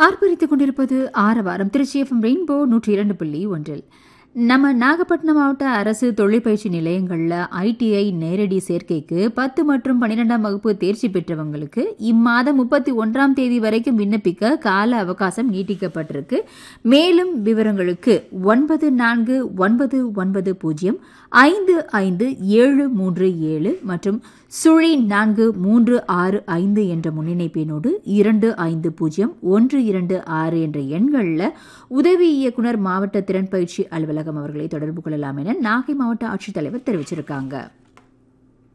ஆர்ப்பரித்துக் கொண்டிருப்பது ஆரவாரம் Trichy FM rainbow நூற்றி இரண்டு புள்ளி ஒன்றில் நம்ம நாகப்பட்டினம் மாவட்ட அரசு தொழிற்பயிற்சி நிலையங்களில் ஐடிஐ நேரடி சேர்க்கைக்கு பத்து மற்றும் பன்னிரெண்டாம் வகுப்பு தேர்ச்சி பெற்றவங்களுக்கு இம்மாதம் முப்பத்தி ஒன்றாம் தேதி வரைக்கும் விண்ணப்பிக்க கால அவகாசம் நீட்டிக்கப்பட்டிருக்கு மேலும் விவரங்களுக்கு ஒன்பது நான்கு ஒன்பது ஒன்பது பூஜ்ஜியம் ஐந்து ஐந்து ஏழு மூன்று ஏழு மற்றும் சுழி நான்கு மூன்று ஆறு ஐந்து என்ற முன்னிணைப்பினோடு இரண்டு ஐந்து பூஜ்ஜியம் ஒன்று இரண்டு ஆறு என்ற எண்களில் உதவி இயக்குனர் மாவட்ட திறன் பயிற்சி அலுவலகம் அவர்களை தொடர்பு கொள்ளலாம் என நாகை மாவட்ட ஆட்சித்தலைவர் தெரிவிச்சிருக்காங்க